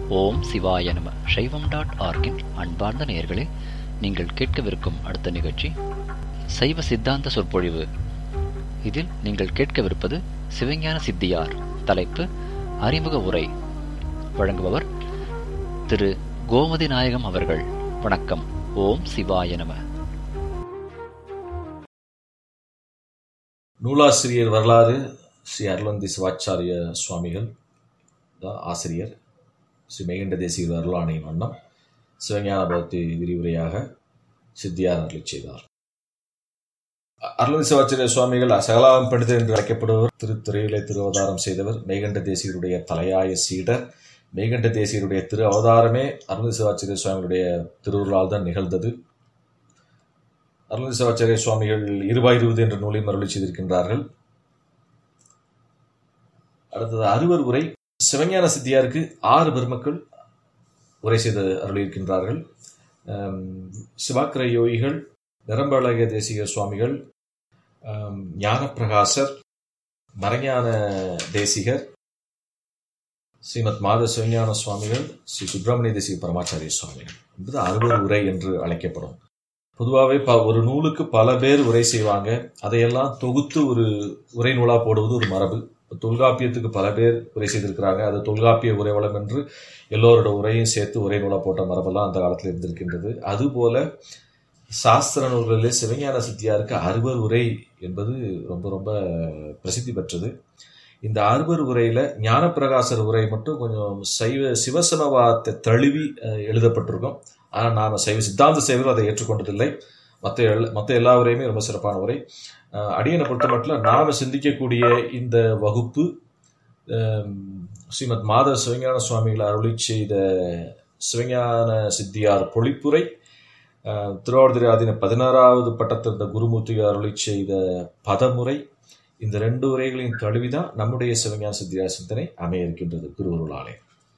ஓம் சிவாய நம சைவம் டாட் ஆர்கின் அன்பார்ந்த நேயர்களே நீங்கள் கேட்கவிருக்கும் அடுத்த நிகழ்ச்சி சைவ சித்தாந்த சொற்பொழிவு இதில் நீங்கள் கேட்கவிருப்பது சிவஞான சித்தியார் தலைப்பு அறிமுக உரை வழங்குபவர் திரு கோமதி நாயகம் அவர்கள் வணக்கம் ஓம் சிவாய நம நூலாசிரியர் வரலாறு ஸ்ரீ அருளந்தி சிவாச்சாரிய சுவாமிகள் தான் ஆசிரியர் ஸ்ரீ மெய்கண்ட தேசிய அருளாணையின் வண்ணம் சிவஞான பக்தி விரிவுரையாக சித்தியார் அருளி செய்தார் அ- அருளந்தி சிவாச்சாரிய சுவாமிகள் சகலாம் பண்டிதர் என்று அழைக்கப்படுவர் திருத்துறையிலே திரு அவதாரம் செய்தவர் மெய்கண்ட தேசியருடைய தலையாய சீடர் மெய்கண்ட தேசியருடைய திரு அவதாரமே அருளந்தி சிவாச்சாரிய சுவாமிகளுடைய திருவுருளால் தான் நிகழ்ந்தது அருளந்தி சிவாச்சாரிய சுவாமிகள் இருபாய் இருபது என்ற நூலையும் அருளி செய்திருக்கின்றார்கள் அடுத்தது அறுவர் உரை சிவஞான சித்தியாருக்கு ஆறு பெருமக்கள் உரை செய்து அருளியிருக்கின்றார்கள் ஆம், சிவாக்கிர யோகிகள் நிரம்பழக தேசிக சுவாமிகள் ஆம், ஞானப்பிரகாசர் மரஞான தேசிகர் ஸ்ரீமத் மாத சிவஞான சுவாமிகள் ஸ்ரீ சுப்பிரமணிய தேசிக பரமாச்சாரிய சுவாமிகள் என்பது அறுவர் உரை என்று அழைக்கப்படும் பொதுவாகவே ப ஒரு நூலுக்கு பல பேர் உரை செய்வாங்க அதையெல்லாம் தொகுத்து ஒரு உரை நூலாக போடுவது ஒரு மரபு இப்ப தொல்காப்பியத்துக்கு பல பேர் உரை செய்திருக்கிறாங்க அது தொல்காப்பிய உரைவளம் என்று எல்லோரோட உரையும் சேர்த்து உரை நூலாக போட்ட மரபெல்லாம் அந்த காலத்தில் இருந்திருக்கின்றது அதுபோல சாஸ்திர நூல்களிலே சிவஞான சித்தியாருக்கு அறுவர் உரை என்பது ரொம்ப ரொம்ப பிரசித்தி பெற்றது இந்த அறுவர் உரையில ஞானப்பிரகாசர் உரை மட்டும் கொஞ்சம் சைவ சிவசமவாதத்தை தழுவி அஹ், எழுதப்பட்டிருக்கும் ஆனால் நாம் சைவ சித்தாந்த சைவர்கள் அதை ஏற்றுக்கொண்டதில்லை மற்ற எல் மற்ற எல்லா உரையுமே ரொம்ப சிறப்பான உரை அஹ், அடியனை பொறுத்த மட்டும் நாம் சிந்திக்கக்கூடிய இந்த வகுப்பு அஹ், ஸ்ரீமத் மாத சிவஞான சுவாமிகள் அருளி செய்த சிவஞான சித்தியார் பொழிப்புரை அஹ், திருவாவடுதுறை ஆதீன பதினாறாவது பட்டத்திருந்த குருமூர்த்தி அருளி செய்த பதமுறை இந்த ரெண்டு உரைகளையும் தழுவிதான் நம்முடைய சிவஞான சித்தியார் சிந்தனை அமைய இருக்கின்றது திருவருளாலே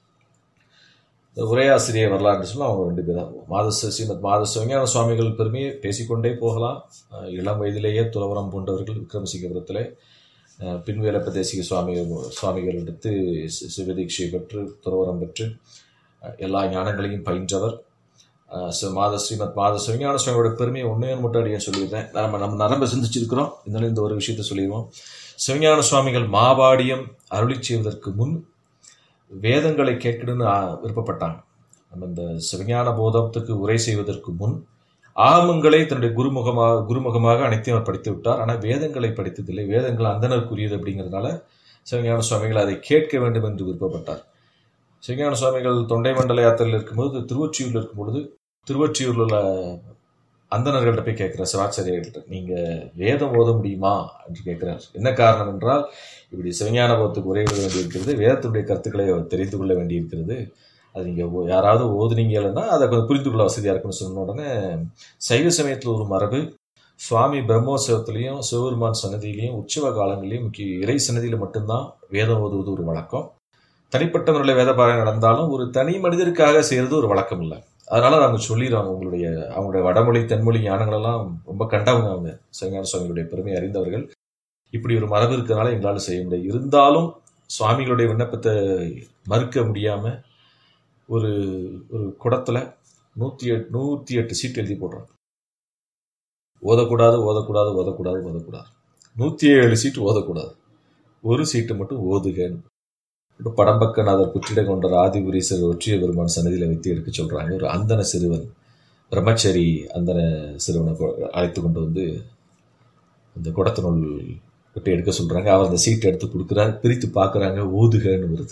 இந்த உரையாசிரியர் வரலாறு சொல்ல அவங்க ரெண்டு பேர் தான் மாத சி- ஸ்ரீமத் மாத சிவஞான சுவாமிகள் பெருமையை பேசிக்கொண்டே போகலாம் அஹ் இளம் வயதிலேயே துறவரம் பூண்டவர்கள் விக்ரமசிங்கபுரத்தில் அஹ் பின்வேலப்ப தேசிக சுவாமி சுவாமிகள் எடுத்து சி- சிவதீட்சை பெற்று துறவரம் பெற்று அஹ் எல்லா ஞானங்களையும் பயின்றவர் அஹ் சி- மாத ஸ்ரீமத் மாத சிவஞான சுவாமியோட பெருமையை ஒன்றே மட்டும் அடியே சொல்லிடுறேன் நம்ம நம்ம நரம்ப சிந்திச்சிருக்கிறோம் இருந்தாலும் இந்த ஒரு விஷயத்த சொல்லிடுவோம் சிவஞான சுவாமிகள் மாபாடியம் அருளி செய்வதற்கு முன் வேதங்களை கேட்கணும்னு ஆ- விருப்பப்பட்டாங்க நம்ம இந்த சிவஞான போதத்துக்கு உரை செய்வதற்கு முன் ஆகமங்களை தன்னுடைய குருமுகமாக குருமுகமாக அனைத்தையும் அவர் படித்து விட்டார் ஆனால் வேதங்களை படித்ததில்லை வேதங்கள் அந்தனருக்குரியது அப்படிங்கிறதுனால சிவஞான சுவாமிகள் அதை கேட்க வேண்டும் என்று விருப்பப்பட்டார் சிவஞான சுவாமிகள் தொண்டை மண்டல யாத்திரையில் இருக்கும்போது திருவொற்றியூரில் இருக்கும் பொழுது திருவொற்றியூரில் உள்ள அந்தணர்கள்ட்ட போய் கேட்கிறார் சிவாச்சாரியர்கள்ட்ட நீங்க வேதம் ஓத முடியுமா என்று கேட்கிறார் என்ன காரணம் என்றால் இப்படி சிவஞான போதத்துக்கு உரை எழுத வேண்டியிருக்கிறது வேதத்துடைய கருத்துக்களை அவர் தெரிந்து கொள்ள வேண்டியிருக்கிறது அது நீங்க ஓ- யாராவது ஓதுனீங்கன்னா அதை கொஞ்சம் புரிந்து கொள்ள வசதியா இருக்குன்னு சொன்ன உடனே சைவ சமயத்தில் ஒரு மரபு சுவாமி பிரம்மோற்சவத்திலையும் சிவபெருமான் சன்னதியிலையும் உற்சவ காலங்களிலையும் முக்கிய இறை சன்னதியில மட்டும்தான் வேதம் ஓதுவது ஒரு வழக்கம் தனிப்பட்ட முறையில் வேத பாராயணம் நடந்தாலும் ஒரு தனி மனிதருக்காக செய்யறது ஒரு வழக்கம் இல்லை அதனால அவங்க சொல்லிடுறாங்க உங்களுடைய அவங்களுடைய வடமொழி தென்மொழி ஞானங்களெல்லாம் ரொம்ப கண்டவங்க அவங்க சிவஞான சுவாமிகளுடைய பெருமை அறிந்தவர்கள் இப்படி ஒரு மரபு இருக்கிறதுனால எங்களால் செய்ய முடியாது இருந்தாலும் சுவாமிகளுடைய விண்ணப்பத்தை மறுக்க முடியாம ஒரு ஒரு குடத்துல நூத்தி எட்டு நூத்தி எட்டு சீட் எழுதி போடுறாங்க ஓதக்கூடாது ஓதக்கூடாது ஓதக்கூடாது ஓதக்கூடாது நூத்தி ஏழு சீட்டு ஓதக்கூடாது ஒரு சீட்டு மட்டும் ஓதுகன்னு இப்ப படம்பக்கநாதர் புற்றிட கொண்ட ஆதிபுரீசர் ஒற்றிய பெருமான் சன்னதியில வைத்து எடுக்க சொல்றாங்க ஒரு அந்தன சிறுவன் பிரம்மச்சரி அந்தன சிறுவனை கொ- அழைத்து கொண்டு வந்து அந்த குடத்தினுள் விட்டு எடுக்க சொல்றாங்க அவர் அந்த சீட் எடுத்து கொடுக்குறாரு பிரித்து பார்க்கறாங்க ஓதுகன்னு வருது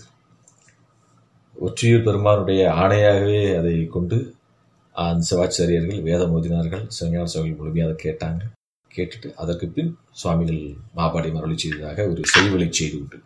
ஒற்றியூர் பெருமானுடைய ஆணையாகவே அதை கொண்டு அந்த சிவாச்சாரியர்கள் வேதம் ஓதினார்கள் சிவஞான சுவாமிகள் முழுமையாக அதை கேட்டாங்க கேட்டுட்டு அதற்கு பின் சுவாமிகள் மாபாடி மரளி செய்ததாக ஒரு செய்வழி செய்தி உண்டு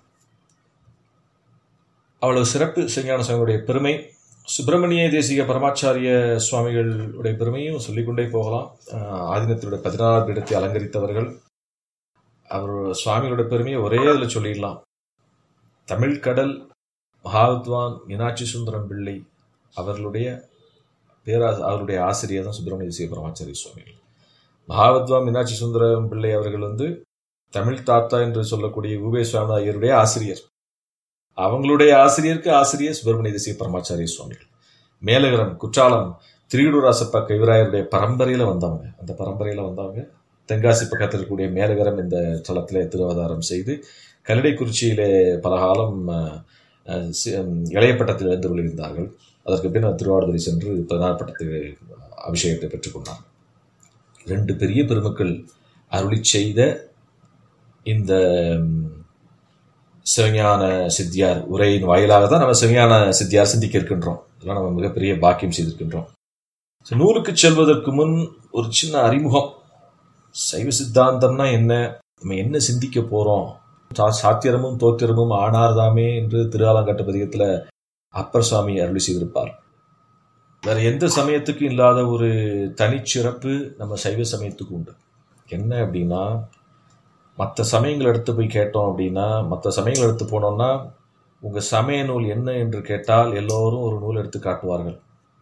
அவ்வளவு சிறப்பு சிவஞான சுவாமியுடைய பெருமை சுப்பிரமணிய தேசிக பரமாச்சாரிய சுவாமிகளுடைய பெருமையும் சொல்லிக்கொண்டே போகலாம் ஆஹ் ஆதீனத்தினுடைய பதினாறாம் பீடத்தை அலங்கரித்தவர்கள் அவர் சுவாமிகளோட பெருமையை ஒரே இதில் சொல்லிடலாம் தமிழ் கடல் மகாவித்வான் மீனாட்சி சுந்தரம் பிள்ளை அவர்களுடைய பேரா அவருடைய ஆசிரியர் தான் சுப்பிரமணிய தேசிக பரமாச்சாரிய சுவாமிகள் மகாவித்வான் மீனாட்சி சுந்தரம் பிள்ளை அவர்கள் வந்து தமிழ் தாத்தா என்று சொல்லக்கூடிய உபே சுவாமி ஐயருடைய ஆசிரியர் அவங்களுடைய ஆசிரியருக்கு ஆசிரியர் சுப்பிரமணிய தேசிய பரமாச்சாரிய சுவாமிகள் மேலகரம் குற்றாலம் திரிகுடராசப்பா கைவராயருடைய பரம்பரையில வந்தவங்க அந்த பரம்பரையில வந்தவங்க தென்காசி பக்கத்தில் இருக்கக்கூடிய மேலகரம் இந்த தளத்திலே திருவாதாரம் செய்து கல்லடைக்குறிச்சியிலே பல காலம் அஹ், அஹ், சி- உம், இளையப்பட்டத்தில் எழுந்து கொண்டிருந்தார்கள் அதற்கு பின் அவர் திருவாவடுதுறை சென்று பதினாறு பட்டத்துக்கு அபிஷேகத்தை பெற்றுக்கொண்டார் ரெண்டு பெரிய பெருமக்கள் அருளி செய்த இந்த உம், சிவஞான சித்தியார் உரையின் வாயிலாக தான் நம்ம சிவஞான சித்தியார் சிந்திக்க இருக்கின்றோம் இதெல்லாம் நம்ம மிகப்பெரிய பாக்கியம் செய்திருக்கின்றோம் So, நூலுக்கு செல்வதற்கு முன் ஒரு சின்ன அறிமுகம் சைவ சித்தாந்தம்னா என்ன நம்ம என்ன சிந்திக்க போறோம் சா- சாத்திரமும் தோத்திரமும் ஆனார்தாமே என்று திருஆலங்காட்டு பதிகத்துல அப்பர் சுவாமி அருளி செய்திருப்பார் வேற எந்த சமயத்துக்கும் இல்லாத ஒரு தனிச்சிறப்பு நம்ம சைவ சமயத்துக்கு உண்டு என்ன அப்படின்னா மற்ற சமயங்கள் எடுத்து போய் கேட்டோம் அப்படின்னா மற்ற சமயங்கள் எடுத்து போனோம்னா உங்க சமய நூல் என்ன என்று கேட்டால் எல்லோரும் ஒரு நூல் எடுத்து காட்டுவார்கள்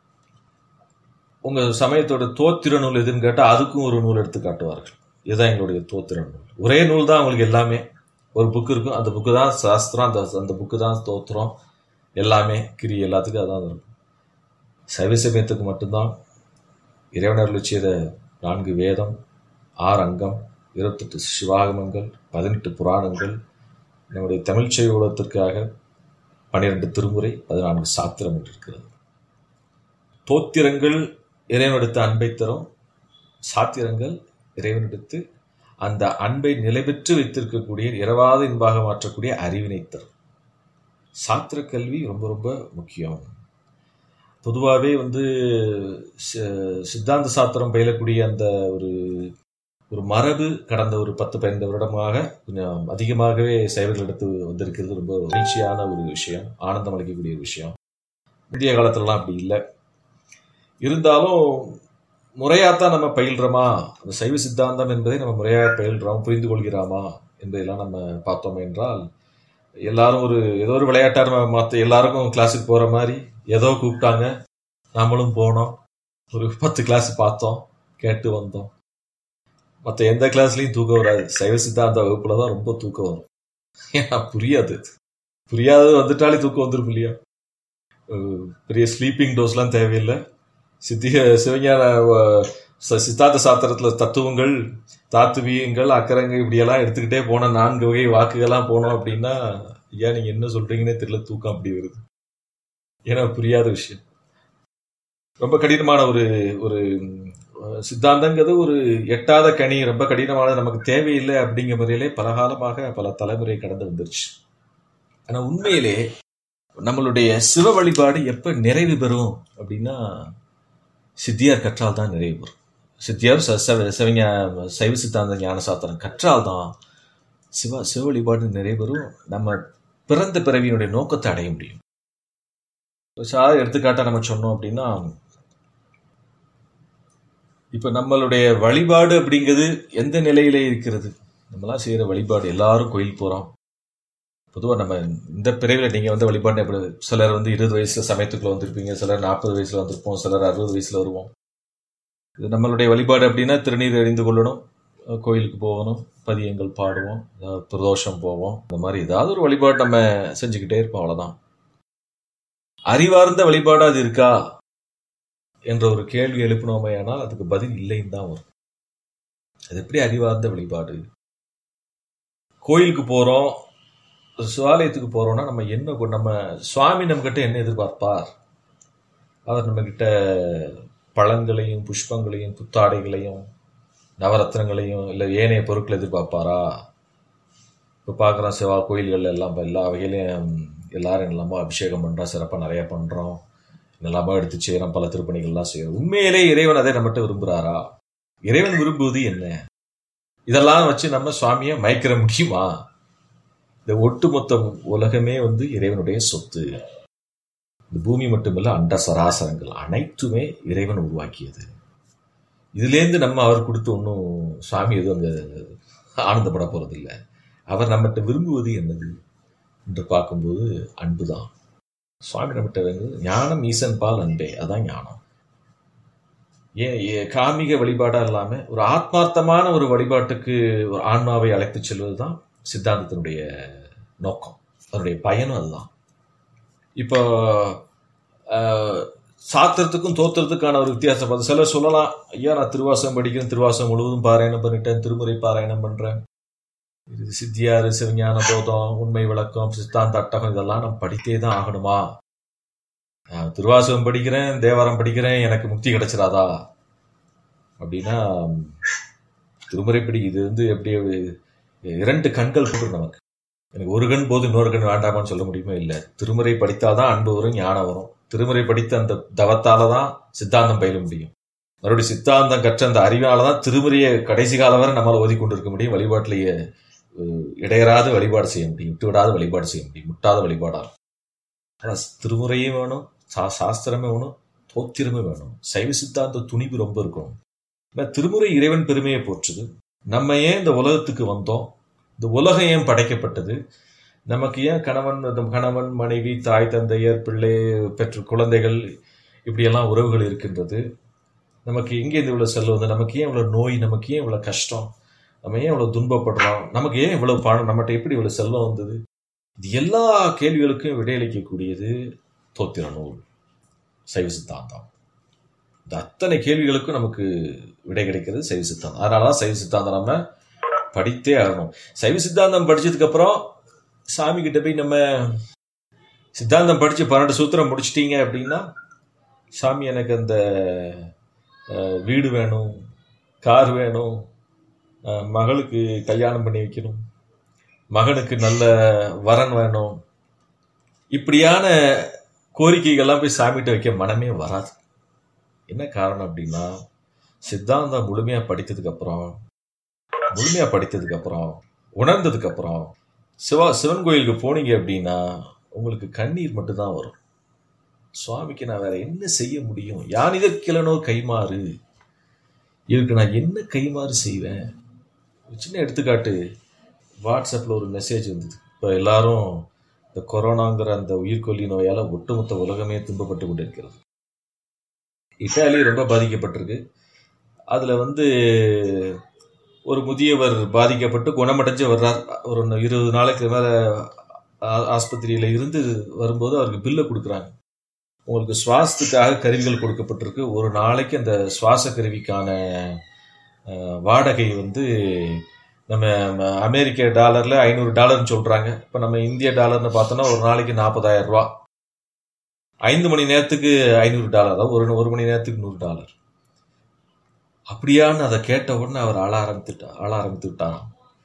உங்க சமயத்தோட தோத்திர நூல் எதுன்னு கேட்டா அதுக்கும் ஒரு நூல் எடுத்து காட்டுவார்கள் இதுதான் எங்களுடைய தோத்திர நூல் ஒரே நூல் தான் அவங்களுக்கு எல்லாமே ஒரு புக் இருக்கும் அந்த புக்கு தான் சாஸ்திரம் அந்த அந்த புக்கு தான் தோத்திரம் எல்லாமே கிரி எல்லாத்துக்கும் அதான் இருக்கும் சைவ சமயத்துக்கு மட்டும்தான் இறைவனர்கள் செய்த நான்கு வேதம் ஆறு அங்கம் இருபத்தெட்டு சிவாகமங்கள் பதினெட்டு புராணங்கள் நம்முடைய தமிழ் சைவ உலகத்திற்காக பன்னிரண்டு திருமுறை பதினான்கு சாத்திரம் என்று இருக்கிறது தோத்திரங்கள் இறைவனெடுத்த அன்பை தரும் சாத்திரங்கள் இறைவனெடுத்து அந்த அன்பை நிலைபெற்று வைத்திருக்கக்கூடிய இரவாத இன்பாக மாற்றக்கூடிய அறிவினை தரும் சாத்திர கல்வி ரொம்ப ரொம்ப முக்கியம் பொதுவாகவே வந்து சி- சித்தாந்த சாத்திரம் பயிலக்கூடிய அந்த ஒரு ஒரு மரபு கடந்த ஒரு பத்து பதினைந்து வருடமாக கொஞ்சம் அதிகமாகவே சைவர்களிடத்து வந்திருக்கிறது ரொம்ப மகிழ்ச்சியான ஒரு விஷயம் ஆனந்தம் அளிக்கக்கூடிய ஒரு விஷயம் இந்திய காலத்துலலாம் அப்படி இல்லை இருந்தாலும் முறையாத்தான் நம்ம பயில்றோமா அந்த சைவ சித்தாந்தம் என்பதை நம்ம முறையாக பயில்றோம் புரிந்து கொள்கிறோமா என்பதையெல்லாம் நம்ம பார்த்தோம் என்றால் எல்லாரும் ஒரு ஏதோ ஒரு விளையாட்டா நம்ம மற்ற எல்லாருக்கும் கிளாஸுக்கு போற மாதிரி ஏதோ கூப்பிட்டாங்க நாமளும் போனோம் ஒரு பத்து கிளாஸ் பார்த்தோம் கேட்டு வந்தோம் மற்ற எந்த கிளாஸ்லயும் தூக்கம் வராது சைவ சித்தாந்த வகுப்புல தான் ரொம்ப தூக்கம் வரும் ஏன்னா புரியாது புரியாதது வந்துட்டாலே தூக்கம் வந்துடும் இல்லையா அஹ் பெரிய ஸ்லீப்பிங் டோஸ்லாம் தேவையில்லை சித்திக சிவஞான அஹ், ச- சித்தாந்த சாத்திரத்துல தத்துவங்கள் தாத்துவியங்கள் அக்கரங்க இப்படியெல்லாம் எடுத்துக்கிட்டே போன நான்கு வகை வாக்குகள்லாம் போனோம் அப்படின்னா ஐயா நீங்க என்ன சொல்றீங்கன்னே தெரியல தூக்கம் அப்படி வருது ஏன்னா புரியாத விஷயம் ரொம்ப கடினமான ஒரு ஒரு அஹ், சித்தாந்தங்கிறது ஒரு எட்டாத கனி ரொம்ப கடினமானது நமக்கு தேவையில்லை அப்படிங்கிற முறையிலே பல காலமாக பல தலைமுறை கடந்து வந்துருச்சு ஆனா உண்மையிலே நம்மளுடைய சிவ வழிபாடு எப்ப நிறைவு பெறும் அப்படின்னா சித்தியார் கற்றால் தான் நிறைவு பெறும் சித்தியார் ச- ச- சிவஞா சைவ சித்தாந்த ஞான சாத்திரம் கற்றால் தான் சிவ சிவ வழிபாடு நிறைவு பெறும் நம்ம பிறந்த பிறவியினுடைய நோக்கத்தை அடைய முடியும் இப்ப சாதாரண எடுத்துக்காட்டா நம்ம சொன்னோம் அப்படின்னா இப்ப நம்மளுடைய வழிபாடு அப்படிங்கிறது எந்த நிலையிலே இருக்கிறது நம்மலாம் செய்யற வழிபாடு எல்லாரும் கோயில் போறோம் பொதுவா நம்ம இந்த பிறவில நீங்க வந்து வழிபாடு எப்படி சிலர் வந்து இருபது வயசுல சமயத்துக்குள்ள வந்திருப்பீங்க சிலர் நாற்பது வயசுல வந்திருப்போம் சிலர் அறுபது வயசுல வருவோம் இது நம்மளுடைய வழிபாடு அப்படின்னா திருநீர் அறிந்து கொள்ளணும் அஹ் கோயிலுக்கு போகணும் பதியங்கள் பாடுவோம் அதாவது பிரதோஷம் போவோம் இந்த மாதிரி ஏதாவது ஒரு வழிபாடு நம்ம செஞ்சுக்கிட்டே இருப்போம் அவ்வளவுதான் அறிவார்ந்த வழிபாடு அது இருக்கா என்ற ஒரு கேள்வி எழுப்பினோமே ஆனால் அதுக்கு பதில் இல்லைன்னு தான் வரும் அது எப்படி அறிவார்ந்த வழிபாடு கோயிலுக்கு போறோம் ஒரு சிவாலயத்துக்கு போறோம்னா நம்ம என்ன கொ- நம்ம சுவாமி நம்ம கிட்ட என்ன எதிர்பார்ப்பார் அவர் நம்ம கிட்ட பழங்களையும் புஷ்பங்களையும் புத்தாடைகளையும் நவரத்னங்களையும் இல்லை ஏனைய பொருட்களை எதிர்பார்ப்பாரா இப்போ பார்க்குறோம் சிவா கோயில்கள் எல்லாம் இப்போ எல்லா வகையிலையும் எல்லாரும் என்னெல்லாமோ அபிஷேகம் பண்ணுறோம் சிறப்பாக நிறைய பண்ணுறோம் என்னெல்லாமோ எடுத்து செய்கிறோம் பல திருப்பணிகள்லாம் செய்கிறோம் உண்மையிலே இறைவன் அதை நம்மகிட்ட விரும்புகிறாரா இறைவன் விரும்புவது என்ன இதெல்லாம் வச்சு நம்ம சுவாமியை மயக்கிற முடியுமா இந்த ஒட்டுமொத்த உலகமே வந்து இறைவனுடைய சொத்து இந்த பூமி மட்டுமல்ல அண்ட சராசரங்கள் அனைத்துமே இறைவன் உருவாக்கியது இதுலேருந்து நம்ம அவர் கொடுத்து ஒன்றும் சுவாமி எதுவும் அங்கே ஆனந்தப்பட போறதில்லை அவர் நம்மகிட்ட விரும்புவது என்னது என்று பார்க்கும்போது அன்பு தான் சுவாமி நம்மகிட்ட வந்து ஞானம் ஈசன் பால் அன்பே அதான் ஞானம் ஏன் ஏ- காமிக வழிபாடா இல்லாம ஒரு ஆத்மார்த்தமான ஒரு வழிபாட்டுக்கு ஒரு ஆன்மாவை அழைத்து செல்வது தான் சித்தாந்தத்தினுடைய நோக்கம் அதனுடைய பயனும் அதுதான் இப்போ ஆஹ், சாத்திரத்துக்கும் தோத்திரத்துக்கான ஒரு வித்தியாசம் பார்த்து சிலர் சொல்லலாம் ஐயா நான் திருவாசகம் படிக்கிறேன் திருவாசகம் முழுவதும் பாராயணம் பண்ணிட்டேன் திருமுறை பாராயணம் பண்றேன் இது சித்தியாறு சிவஞான போதம் உண்மை விளக்கம் சித்தாந்த அட்டகம் இதெல்லாம் நான் படித்தே தான் ஆகணுமா நான் திருவாசகம் படிக்கிறேன் தேவாரம் படிக்கிறேன் எனக்கு முக்தி கிடைச்சிடாதா அப்படின்னா திருமுறை படி இது வந்து எப்படி இரண்டு கண்கள் போட்டு நமக்கு எனக்கு ஒரு கண் போது இன்னொரு கண் வேண்டாமான்னு சொல்ல முடியுமா இல்லை திருமுறை படித்தாதான் அன்பு வரும் ஞானம் வரும் திருமுறை படித்த அந்த தவத்தால தான் சித்தாந்தம் பயில முடியும் மறுபடியும் சித்தாந்தம் கற்ற அந்த அறிவினால தான் திருமுறையை கடைசி காலம் வரை நம்மளால் ஓதி கொண்டிருக்க முடியும் வழிபாட்டிலேயே அஹ், இடையறாத வழிபாடு செய்ய முடியும் விட்டு விடாத வழிபாடு செய்ய முடியும் முட்டாத வழிபாடா இருக்கும் ஆனால் திருமுறையும் வேணும் சா சாஸ்திரமே வேணும் தோத்திரமே வேணும் சைவ சித்தாந்த துணிவு ரொம்ப இருக்கணும் ஏன்னா திருமுறை இறைவன் பெருமையை போற்றுது நம்ம ஏன் இந்த உலகத்துக்கு வந்தோம் இந்த உலகம் ஏன் படைக்கப்பட்டது நமக்கு ஏன் கணவன் இந்த கணவன் மனைவி தாய் தந்தையர் பிள்ளை பெற்ற குழந்தைகள் இப்படியெல்லாம் உறவுகள் இருக்கின்றது நமக்கு எங்கே இந்த இவ்வளோ செல்வம் வந்து நமக்கு ஏன் இவ்வளோ நோய் நமக்கு ஏன் இவ்வளோ கஷ்டம் நம்ம ஏன் இவ்வளோ துன்பப்படுறோம் நமக்கு ஏன் இவ்வளோ பணம் நம்மகிட்ட எப்படி இவ்வளோ செல்வம் வந்தது இது எல்லா கேள்விகளுக்கும் விடையளிக்கக்கூடியது தோத்திர நூல் சைவ சித்தாந்தம் இந்த அத்தனை கேள்விகளுக்கும் நமக்கு விடை கிடைக்கிறது சைவ சித்தாந்தம் அதனால தான் சைவ சித்தாந்தம் நம்ம படித்தே ஆகணும் சைவ சித்தாந்தம் படிச்சதுக்கு அப்புறம் சாமி கிட்ட போய் நம்ம சித்தாந்தம் படிச்சு பன்னெண்டு சூத்திரம் முடிச்சிட்டீங்க அப்படின்னா சாமி எனக்கு அந்த அஹ், வீடு வேணும் கார் வேணும் அஹ், மகளுக்கு கல்யாணம் பண்ணி வைக்கணும் மகனுக்கு நல்ல வரன் வேணும் இப்படியான கோரிக்கைகள்லாம் போய் சாமிகிட்ட வைக்க மனமே வராது என்ன காரணம் அப்படின்னா சித்தாந்தம் முழுமையா படித்ததுக்கு அப்புறம் முழுமையா படித்ததுக்கு அப்புறம் உணர்ந்ததுக்கு அப்புறம் சிவா சிவன் கோயிலுக்கு போனீங்க அப்படின்னா உங்களுக்கு கண்ணீர் மட்டும்தான் வரும் சுவாமிக்கு நான் வேற என்ன செய்ய முடியும் யான் இதற்கிலனோ கைமாறு இதுக்கு நான் என்ன கைமாறு செய்வேன் ஒரு சின்ன எடுத்துக்காட்டு வாட்ஸ்அப்பில் ஒரு மெசேஜ் வந்தது இப்போ எல்லாரும் இந்த கொரோனாங்கிற அந்த உயிர்கொல்லி நோயால் ஒட்டுமொத்த உலகமே துன்பப்பட்டு கொண்டிருக்கிறது இட்டாலி ரொம்ப பாதிக்கப்பட்டிருக்கு அதில் வந்து ஒரு முதியவர் பாதிக்கப்பட்டு குணமடைஞ்சு வர்றார் ஒரு இருபது நாளைக்கு மேலே ஆஸ்பத்திரியில் இருந்து வரும்போது அவருக்கு பில்லை கொடுக்குறாங்க உங்களுக்கு சுவாசத்துக்காக கருவிகள் கொடுக்கப்பட்டிருக்கு ஒரு நாளைக்கு அந்த சுவாச கருவிக்கான அஹ், வாடகை வந்து நம்ம ம- அமெரிக்க டாலர்ல ஐநூறு டாலர்னு சொல்றாங்க இப்போ நம்ம இந்திய டாலர்னு பார்த்தோம்னா ஒரு நாளைக்கு நாற்பதாயிரம் ரூபா ஐந்து மணி நேரத்துக்கு ஐநூறு டாலர் அதாவது ஒரு ஒரு மணி நேரத்துக்கு நூறு டாலர் அப்படியான்னு அதை கேட்ட உடனே அவர் ஆள ஆரம்பித்துட்டா ஆள ஆரம்பித்து விட்டாராம்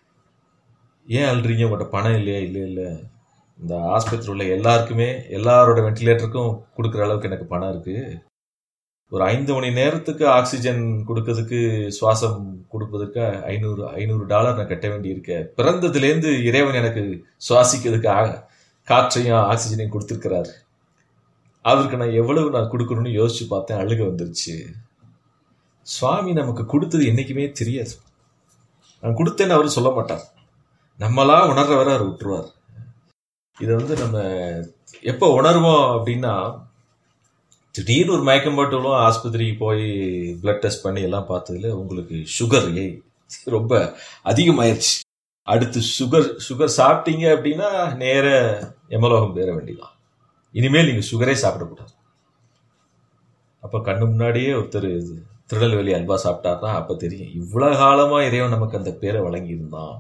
ஏன் அழுறீங்க உங்கள்கிட்ட பணம் இல்லையா இல்லை இல்லை இந்த ஆஸ்பத்திரி உள்ள எல்லாருக்குமே எல்லாரோட வென்டிலேட்டருக்கும் கொடுக்குற அளவுக்கு எனக்கு பணம் இருக்கு ஒரு ஐந்து மணி நேரத்துக்கு ஆக்சிஜன் கொடுக்கறதுக்கு சுவாசம் கொடுப்பதற்கு ஐநூறு ஐநூறு டாலர் நான் கட்ட வேண்டியிருக்கேன் பிறந்ததுலேருந்து இறைவன் எனக்கு சுவாசிக்கிறதுக்கு ஆ- காற்றையும் ஆக்சிஜனையும் கொடுத்துருக்கிறாரு அவருக்கு நான் எவ்வளவு நான் கொடுக்கணும்னு யோசிச்சு பார்த்தேன் அழுக வந்துருச்சு சுவாமி நமக்கு கொடுத்தது என்னைக்குமே தெரியாது நான் கொடுத்தேன்னு அவர் சொல்ல மாட்டார் நம்மளா உணர்ற வரை அவர் விட்டுருவார் இதை வந்து நம்ம எப்போ உணர்வோம் அப்படின்னா திடீர்னு ஒரு மயக்கம் போட்டுலும் ஆஸ்பத்திரிக்கு போய் பிளட் டெஸ்ட் பண்ணி எல்லாம் பார்த்ததுல உங்களுக்கு சுகர் ஏய் ரொம்ப அதிகமாயிருச்சு அடுத்து சுகர் சுகர் சாப்பிட்டீங்க அப்படின்னா நேர எமலோகம் பேர வேண்டியதான் இனிமேல் நீங்க சுகரே சாப்பிடக்கூடாது அப்ப கண்ணு முன்னாடியே ஒருத்தர் இது திருநெல்வேலி அல்வா சாப்பிட்டாருன்னா அப்ப தெரியும் இவ்வளவு காலமா இறைவன் நமக்கு அந்த பேரை வழங்கியிருந்தான்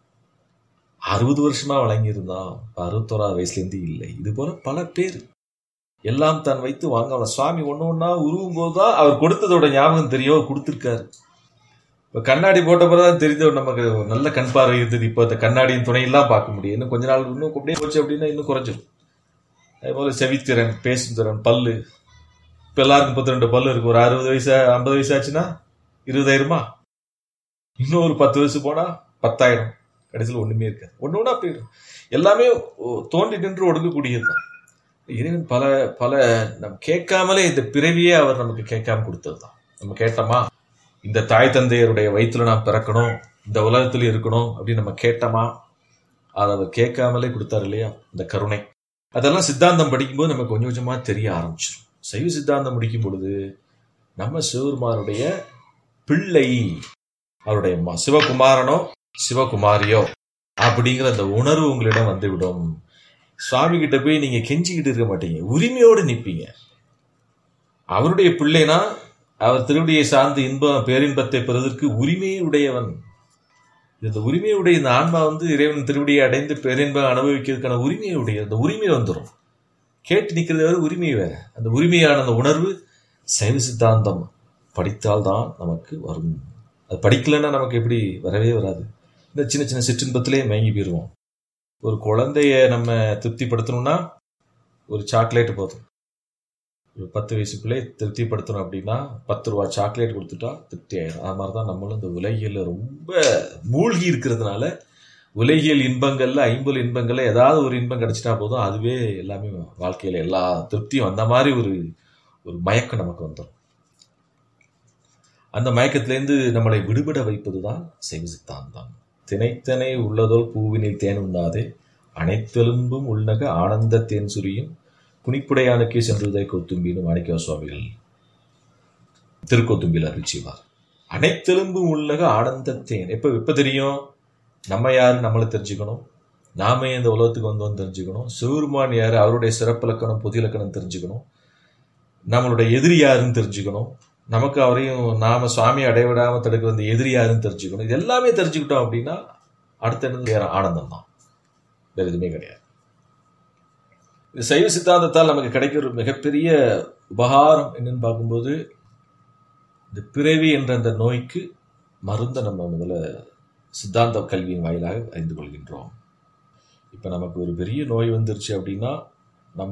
அறுபது வருஷமா வழங்கியிருந்தான் இப்ப அறுபத்தோராது வயசுல இருந்து இல்லை இது போல பல பேர் எல்லாம் தான் வைத்து வாங்க அவன சுவாமி ஒண்ணு ஒண்ணா உருவும் போதுதான் அவர் கொடுத்ததோட ஞாபகம் தெரியும் அவர் கொடுத்திருக்காரு இப்ப கண்ணாடி போட்ட பிறகுதான் தெரிஞ்ச நமக்கு ஒரு நல்ல கண் பார்வை இருந்தது இப்போ இந்த கண்ணாடியின் துணையெல்லாம் பார்க்க முடியும் இன்னும் கொஞ்ச நாள் இன்னும் அப்படியே போச்சு அப்படின்னா இன்னும் குறைஞ்சிடும் அதே போல செவித்திறன் பேசும் திறன் பல்லு இப்ப எல்லாருக்கும் முப்பத்தி ரெண்டு பல்லு இருக்கு ஒரு அறுபது வயசு ஐம்பது வயசு ஆச்சுன்னா இருபதாயிரமா இன்னும் ஒரு பத்து வயசு போனா பத்தாயிரம் கடைசியில் ஒண்ணுமே இருக்காது ஒண்ணு ஒண்ணா போயிடும் எல்லாமே ஓ- தோண்டி நின்று ஒடுங்கக்கூடியதுதான் இறைவன் பல பல நம் கேட்காமலே இந்த பிறவியே அவர் நமக்கு கேட்காம கொடுத்ததுதான் நம்ம கேட்டோமா இந்த தாய் தந்தையருடைய வயிற்றுல நான் பிறக்கணும் இந்த உலகத்துல இருக்கணும் அப்படின்னு நம்ம கேட்டோமா அதை அவர் கேட்காமலே கொடுத்தாரு இல்லையா இந்த கருணை அதெல்லாம் சித்தாந்தம் படிக்கும்போது நமக்கு கொஞ்சம் கொஞ்சமா தெரிய ஆரம்பிச்சிடும் சைவ சித்தாந்தம் முடிக்கும் பொழுது நம்ம சிவபெருமானுடைய பிள்ளை அவருடைய ம- சிவகுமாரனோ சிவகுமாரியோ அப்படிங்கிற அந்த உணர்வு உங்களிடம் வந்துவிடும் சுவாமி கிட்ட போய் நீங்க கெஞ்சிக்கிட்டு இருக்க மாட்டீங்க உரிமையோடு நிற்பீங்க அவருடைய பிள்ளைனா அவர் திருவடியை சார்ந்து இன்பம் பேரின்பத்தை பெறுவதற்கு உரிமையை உடையவன் இந்த உரிமையுடைய இந்த ஆன்மா வந்து இறைவன் திருவடியை அடைந்து பேரின்பம் அனுபவிக்கிறதுக்கான உரிமையை உடைய அந்த உரிமை வந்துடும் கேட்டு நிற்கிறது வேறு உரிமை வேற அந்த உரிமையான அந்த உணர்வு சைவ சித்தாந்தம் படித்தால்தான் நமக்கு வரும் அது படிக்கலைன்னா நமக்கு எப்படி வரவே வராது இந்த சின்ன சின்ன சிற்றின்பத்திலே மயங்கி போயிடுவோம் ஒரு குழந்தைய நம்ம திருப்திப்படுத்தணும்னா ஒரு சாக்லேட் போதும் ஒரு பத்து வயசு பிள்ளை திருப்திப்படுத்தணும் அப்படின்னா பத்து ரூபா சாக்லேட் கொடுத்துட்டா திருப்தி ஆயிடும் அது மாதிரி தான் நம்மளும் இந்த உலகியலில் ரொம்ப மூழ்கி இருக்கிறதுனால உலகியல் இன்பங்கள்ல ஐம்பது இன்பங்கள்ல ஏதாவது ஒரு இன்பம் கிடைச்சிட்டா போதும் அதுவே எல்லாமே வாழ்க்கையில எல்லா திருப்தியும் அந்த மாதிரி ஒரு ஒரு மயக்கம் நமக்கு வந்துடும் அந்த மயக்கத்திலேருந்து நம்மளை விடுபட வைப்பது தான் சைவ சித்தாந்தம் தினைத்தனை உள்ளதோல் பூவினில் தேன் உண்ணாதே அனைத்தெலும்பும் உள்நக ஆனந்த தேன் சுரியும் குனிப்புடையானுக்கே சென்றுதை கொத்தும்பின்னு மாணிக்க சுவாமிகள் திருக்கொத்தும்பில் அறிவிச்சுவார் அனைத்தெலும்பும் உள்ளக ஆனந்த தேன் எப்ப எப்ப தெரியும் நம்ம யாரு நம்மளை தெரிஞ்சுக்கணும் நாம இந்த உலகத்துக்கு வந்தோம் தெரிஞ்சுக்கணும் சிவருமான் யாரு அவருடைய சிறப்பிலக்கணம் பொது இலக்கணம் தெரிஞ்சுக்கணும் நம்மளுடைய எதிரி யாருன்னு தெரிஞ்சுக்கணும் நமக்கு அவரையும் நாம சுவாமி அடைவிடாம தடுக்கிற அந்த எதிரி யாருன்னு தெரிஞ்சுக்கணும் இது எல்லாமே தெரிஞ்சுக்கிட்டோம் அப்படின்னா அடுத்த என்னது வேற ஆனந்தம் தான் வேற எதுவுமே கிடையாது இது சைவ சித்தாந்தத்தால் நமக்கு கிடைக்கிற ஒரு மிகப்பெரிய உபகாரம் என்னன்னு பார்க்கும்போது இந்த பிறவி என்ற அந்த நோய்க்கு மருந்தை நம்ம முதல்ல சித்தாந்த கல்வியின் வாயிலாக அறிந்து கொள்கின்றோம் இப்போ நமக்கு ஒரு பெரிய நோய் வந்துருச்சு அப்படின்னா நம்ம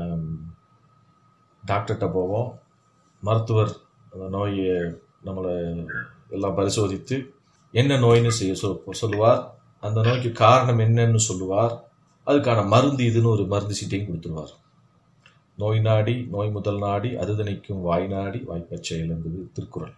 டாக்டர்கிட்ட போவோம் மருத்துவர் அந்த நோயை நம்மளை எல்லாம் பரிசோதித்து என்ன நோய்னு செய்ய சொல் சொல்லுவார் அந்த நோய்க்கு காரணம் என்னன்னு சொல்லுவார் அதுக்கான மருந்து இதுன்னு ஒரு மருந்து சீட்டையும் கொடுத்துருவார் நோய் நாடி நோய் முதல் நாடி அதுதணிக்கும் வாய் நாடி வாய்ப்பச்செயல் என்பது திருக்குறள்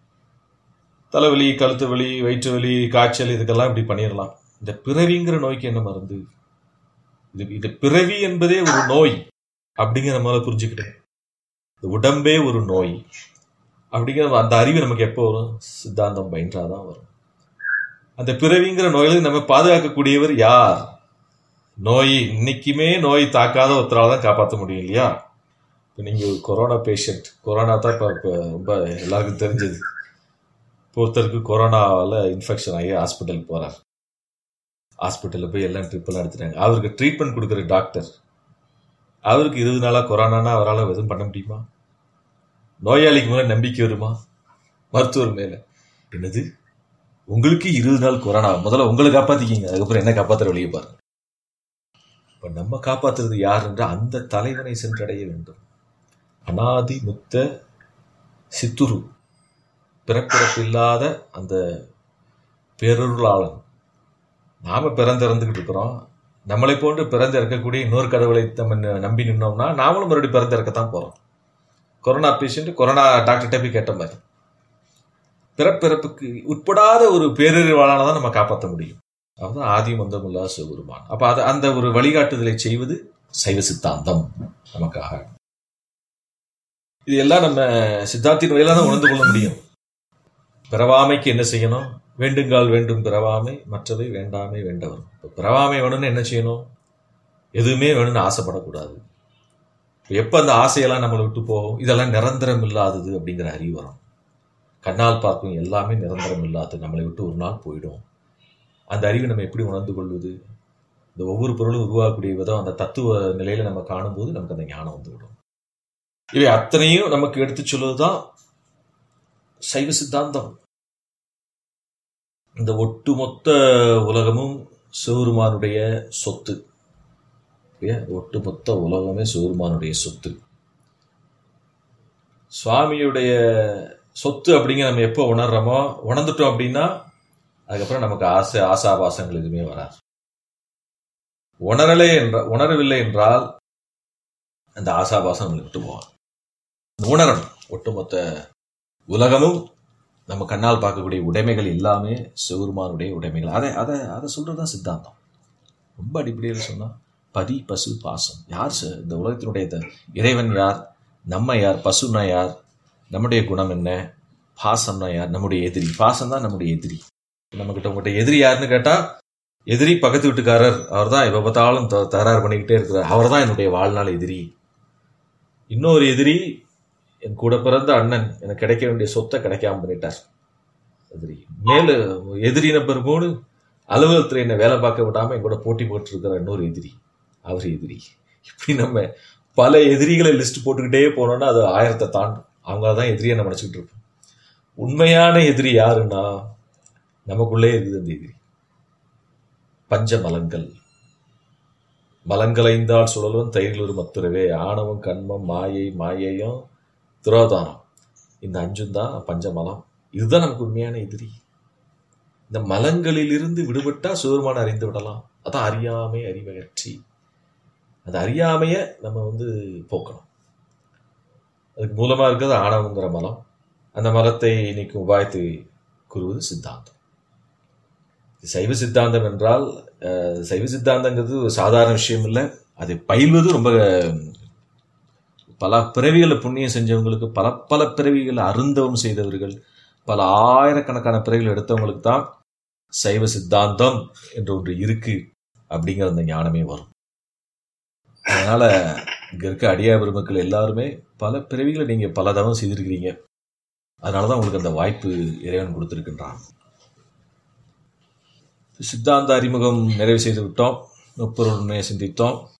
தலைவலி கழுத்து வலி வயிற்று வலி காய்ச்சல் இதுக்கெல்லாம் இப்படி பண்ணிடலாம் இந்த பிறவிங்கிற நோய்க்கு என்ன மருந்து இது இது பிறவி என்பதே ஒரு நோய் அப்படிங்கிற நம்மளால புரிஞ்சுக்கிட்டேன் இந்த உடம்பே ஒரு நோய் அப்படிங்கிற அந்த அறிவு நமக்கு எப்போ வரும் சித்தாந்தம் பயின்றாதான் வரும் அந்த பிறவிங்கிற நோயிலிருந்து நம்ம பாதுகாக்கக்கூடியவர் யார் நோய் இன்னைக்குமே நோய் தாக்காத ஒருத்தரால தான் காப்பாற்ற முடியும் இல்லையா இப்போ நீங்கள் கொரோனா பேஷண்ட் கொரோனா தான் இப்போ இப்போ ரொம்ப எல்லாருக்கும் தெரிஞ்சது இப்போ ஒருத்தருக்கு கொரோனாவால் இன்ஃபெக்ஷன் ஆகி ஹாஸ்பிட்டல் போகிறார் ஹாஸ்பிட்டலில் போய் எல்லாம் ட்ரிப்பெல்லாம் எடுத்துட்டாங்க அவருக்கு ட்ரீட்மெண்ட் கொடுக்குற டாக்டர் அவருக்கு இருபது நாளாக கொரோனானா அவரால் எதுவும் பண்ண முடியுமா நோயாளிக்கு மேலே நம்பிக்கை வருமா மருத்துவர் மேலே என்னது உங்களுக்கு இருபது நாள் கொரோனா முதல்ல உங்களை காப்பாற்றிக்கிங்க அதுக்கப்புறம் என்ன காப்பாற்றுற வழியை பாருங்க இப்போ நம்ம காப்பாற்றுறது யார் என்ற அந்த தலைவனை சென்றடைய வேண்டும் அனாதி முத்த சித்துரு பிறப்பிறப்பில்லாத அந்த பேரருளாளன் நாம பிறந்திறந்துகிட்டு இருக்கிறோம் நம்மளை போன்று பிறந்து இறக்கக்கூடிய இன்னொரு கடவுளை நம்ம நம்பி நின்னோம்னா நாமளும் மறுபடியும் பிறந்து இறக்கத்தான் போறோம் கொரோனா பேஷண்ட் கொரோனா டாக்டர்கிட்ட போய் கேட்ட மாதிரி பிறப்பிறப்புக்கு உட்படாத ஒரு பேரறிவாளனை தான் நம்ம காப்பாற்ற முடியும் அதுதான் ஆதி மந்தமுல்லா சிவபெருமான் அப்ப அது அந்த ஒரு வழிகாட்டுதலை செய்வது சைவ சித்தாந்தம் நமக்காக இது எல்லாம் நம்ம சித்தாந்தின் வழியில தான் உணர்ந்து கொள்ள முடியும் பிறவாமைக்கு என்ன செய்யணும் வேண்டுங்கால் வேண்டும் பிறவாமை மற்றவை வேண்டாமை வேண்டவர் இப்போ பிறவாமை வேணும்னு என்ன செய்யணும் எதுவுமே வேணும்னு ஆசைப்படக்கூடாது எப்போ அந்த ஆசையெல்லாம் நம்மளை விட்டு போகும் இதெல்லாம் நிரந்தரம் இல்லாதது அப்படிங்கிற அறிவு வரும் கண்ணால் பார்க்கும் எல்லாமே நிரந்தரம் இல்லாதது நம்மளை விட்டு ஒரு நாள் போயிடும் அந்த அறிவை நம்ம எப்படி உணர்ந்து கொள்வது இந்த ஒவ்வொரு பொருளும் உருவாகக்கூடிய விதம் அந்த தத்துவ நிலையில நம்ம காணும்போது நமக்கு அந்த ஞானம் வந்துவிடும் இவை அத்தனையும் நமக்கு எடுத்து சொல்வதுதான் சைவ சித்தாந்தம் இந்த ஒட்டுமொத்த உலகமும் சிவருமானுடைய சொத்து ஒட்டுமொத்த உலகமே சிவருமானுடைய சொத்து சுவாமியுடைய சொத்து அப்படிங்கிற நம்ம எப்போ உணர்றோமோ உணர்ந்துட்டோம் அப்படின்னா அதுக்கப்புறம் நமக்கு ஆசை ஆசாபாசங்கள் எதுவுமே வராது உணரலே என்ற உணரவில்லை என்றால் அந்த ஆசாபாசம் நம்மளை விட்டு போவான் உணரணும் ஒட்டுமொத்த உலகமும் நம்ம கண்ணால் பார்க்கக்கூடிய உடைமைகள் எல்லாமே சிவருமானுடைய உடைமைகள் அதை அதை அதை சொல்றதுதான் சித்தாந்தம் ரொம்ப அடிப்படையில் சொன்னா பதி பசு பாசம் யார் இந்த உலகத்தினுடைய இறைவன் யார் நம்ம யார் பசுனா யார் நம்முடைய குணம் என்ன பாசம்னா யார் நம்முடைய எதிரி பாசம் தான் நம்முடைய எதிரி நம்மகிட்ட உங்கள்கிட்ட எதிரி யாருன்னு கேட்டா எதிரி பக்கத்து வீட்டுக்காரர் அவர் தான் எப்போ பார்த்தாலும் த- தகராறு பண்ணிக்கிட்டே இருக்கிறார் அவர் தான் என்னுடைய வாழ்நாள் எதிரி இன்னொரு எதிரி என் கூட பிறந்த அண்ணன் எனக்கு கிடைக்க வேண்டிய சொத்தை கிடைக்காம பண்ணிட்டார் எதிரி மேல எதிரி நம்பர் மூணு அலுவலகத்தில் என்னை வேலை பார்க்க விடாம என் கூட போட்டி போட்டு இருக்கிற இன்னொரு எதிரி அவர் எதிரி இப்படி நம்ம பல எதிரிகளை லிஸ்ட் போட்டுக்கிட்டே போனோம்னா அது ஆயிரத்தை தாண்டும் அவங்க தான் எதிரியை நம்ம நினச்சிக்கிட்டு இருப்போம் உண்மையான எதிரி யாருன்னா நமக்குள்ளே இருக்குது அந்த எதிரி பஞ்ச மலங்கள் மலங்களைந்தால் சுழலும் தயிரில் ஒரு மத்துரவே ஆணவம் கண்மம் மாயை மாயையும் துரோதானம் இந்த அஞ்சும் தான் பஞ்சமலம் இதுதான் நமக்கு உண்மையான எதிரி இந்த மலங்களிலிருந்து விடுபட்டா சிவருமான அறிந்து விடலாம் அதான் அறியாமை அறிவகற்றி அந்த அறியாமைய நம்ம வந்து போக்கணும் அதுக்கு மூலமா இருக்கிறது ஆணவங்கிற மலம் அந்த மலத்தை நீக்கும் உபாயத்தை கூறுவது சித்தாந்தம் சைவ சித்தாந்தம் என்றால் அஹ், சைவ சித்தாந்தங்கிறது ஒரு சாதாரண விஷயம் இல்லை அதை பயில்வது ரொம்ப பல பிறவிகளை புண்ணியம் செஞ்சவங்களுக்கு பல பல பிறவிகளை அருந்தவம் செய்தவர்கள் பல ஆயிரக்கணக்கான பிறவிகள் எடுத்தவங்களுக்கு தான் சைவ சித்தாந்தம் என்ற ஒன்று இருக்கு அப்படிங்கிற அந்த ஞானமே வரும் அதனால இங்க இருக்க அடியா பெருமக்கள் எல்லாருமே பல பிறவிகளை நீங்க பல தவம் செய்திருக்கிறீங்க அதனாலதான் உங்களுக்கு அந்த வாய்ப்பு இறைவன் கொடுத்திருக்கின்றான் சித்தாந்த அறிமுகம் நிறைவு செய்து விட்டோம் முப்பொருள் உண்மையை சிந்தித்தோம்